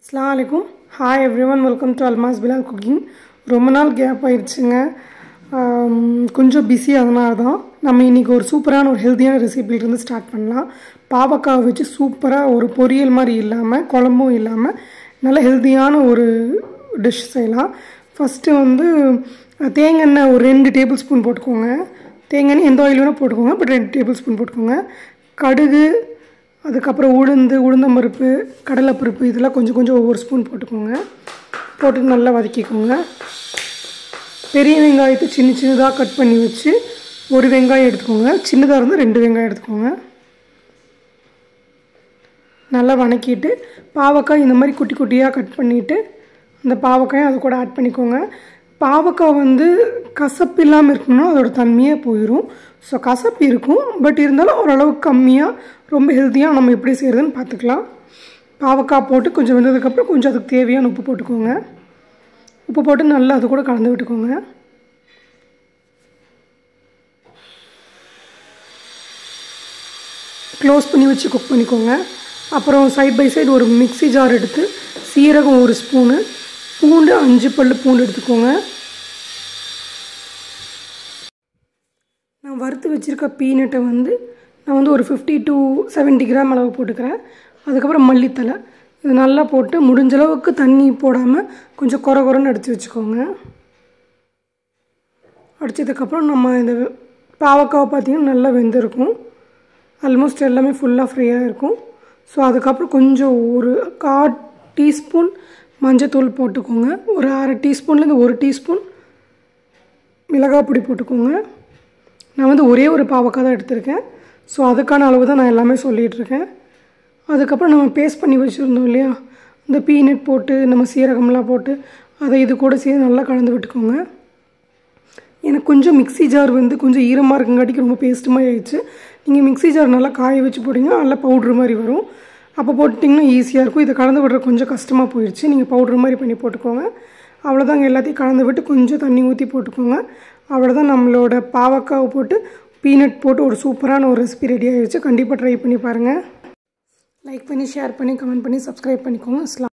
அஸ்லாம் வலைக்கும் hi everyone welcome to Almas Bilal cooking ரொம்ப நாள் கேப் ஆயிடுச்சுங்க ஆம், கொஞ்சம் பிஸி அதனால தான் நம்ம இன்றைக்கி ஒரு சூப்பரான ஒரு ஹெல்த்தியான ரெசிபிலிருந்து ஸ்டார்ட் பண்ணலாம் பாவக்காய் வச்சு சூப்பராக ஒரு பொரியல் மாதிரி இல்லாமல் குழம்பும் இல்லாமல் நல்ல ஹெல்த்தியான ஒரு டிஷ் செய்யலாம் ஃபஸ்ட்டு வந்து தேங்காய் ஒரு ரெண்டு டேபிள் ஸ்பூன் போட்டுக்கோங்க தேங்காய் எந்த ஆயில் வேணால் போட்டுக்கோங்க பட் ரெண்டு டேபிள் ஸ்பூன் போட்டுக்கோங்க கடுகு அதுக்கப்புறம் உளுந்து உளுந்தம்பருப்பு கடலைப்பருப்பு இதெல்லாம் கொஞ்சம் கொஞ்சம் ஒவ்வொரு ஸ்பூன் போட்டுக்கோங்க போட்டு நல்லா வதக்கிக்கோங்க பெரிய வெங்காயத்தை சின்ன சின்னதாக கட் பண்ணி வச்சு ஒரு வெங்காயம் எடுத்துக்கோங்க சின்னதாக இருந்தால் ரெண்டு வெங்காயம் எடுத்துக்கோங்க நல்லா வணக்கிட்டு பாவக்காய் இந்த மாதிரி குட்டி குட்டியாக கட் பண்ணிவிட்டு அந்த பாவக்காயை அது கூட ஆட் பண்ணிக்கோங்க பாவக்காய் வந்து கசப்பு இல்லாமல் இருக்கணும்னா அதோட தன்மையே போயிடும் ஸோ கசப்பு இருக்கும் பட் இருந்தாலும் ஓரளவுக்கு கம்மியாக ரொம்ப ஹெல்த்தியாக நம்ம எப்படி செய்கிறதுன்னு பார்த்துக்கலாம் பாவக்காய் போட்டு கொஞ்சம் வெந்ததுக்கப்புறம் கொஞ்சம் அதுக்கு தேவையான உப்பு போட்டுக்கோங்க உப்பு போட்டு நல்லா அது கூட கலந்து விட்டுக்கோங்க க்ளோஸ் பண்ணி வச்சு குக் பண்ணிக்கோங்க அப்புறம் சைட் பை சைடு ஒரு மிக்ஸி ஜார் எடுத்து சீரகம் ஒரு ஸ்பூனு பூண்டு அஞ்சு பல் பூண்டு எடுத்துக்கோங்க நான் வறுத்து வச்சுருக்க பீனட்டை வந்து நான் வந்து ஒரு ஃபிஃப்டி டு 70 கிராம் அளவு போட்டுக்கிறேன் அதுக்கப்புறம் மல்லித்தலை இது நல்லா போட்டு முடிஞ்ச அளவுக்கு தண்ணி போடாமல் கொஞ்சம் குறை குறைன்னு அடித்து வச்சுக்கோங்க அடித்ததுக்கப்புறம் நம்ம இந்த பாவக்காவை பார்த்திங்கன்னா நல்லா வெந்திருக்கும் ஆல்மோஸ்ட் எல்லாமே ஃபுல்லாக ஃப்ரீயாக இருக்கும் ஸோ அதுக்கப்புறம் கொஞ்சம் ஒரு கா டீஸ்பூன் மஞ்சத்தூள் போட்டுக்கோங்க ஒரு அரை டீஸ்பூன்லேருந்து ஒரு டீஸ்பூன் மிளகாய் பொடி போட்டுக்கோங்க நான் வந்து ஒரே ஒரு பாவக்காய் தான் எடுத்திருக்கேன் ஸோ அதுக்கான அளவு தான் நான் எல்லாமே சொல்லிகிட்ருக்கேன் அதுக்கப்புறம் நம்ம பேஸ்ட் பண்ணி வச்சுருந்தோம் இல்லையா இந்த பீனட் போட்டு நம்ம சீரகம்லாம் போட்டு அதை இது கூட சேர்த்து நல்லா கலந்து விட்டுக்கோங்க எனக்கு கொஞ்சம் மிக்ஸி ஜார் வந்து கொஞ்சம் ஈரமாக இருக்குங்காட்டிக்கு ரொம்ப பேஸ்ட் மாதிரி ஆயிடுச்சு நீங்கள் மிக்ஸி ஜார் நல்லா காய வச்சு போட்டிங்கன்னா நல்லா பவுட்ரு மாதிரி வரும் அப்போ போட்டிங்கன்னா ஈஸியாக இருக்கும் இதை கலந்து விடுற கொஞ்சம் கஷ்டமாக போயிடுச்சு நீங்கள் பவுட்ரு மாதிரி பண்ணி போட்டுக்கோங்க அவ்வளோதாங்க எல்லாத்தையும் கலந்து விட்டு கொஞ்சம் தண்ணி ஊற்றி போட்டுக்கோங்க அவ்வளோதான் நம்மளோட பாவக்காவை போட்டு பீனட் போட்டு ஒரு சூப்பரான ஒரு ரெசிபி ரெடி ஆகிடுச்சு கண்டிப்பாக ட்ரை பண்ணி பாருங்கள் லைக் பண்ணி ஷேர் பண்ணி கமெண்ட் பண்ணி சப்ஸ்கிரைப் பண்ணிக்கோங்க அஸ்லாம்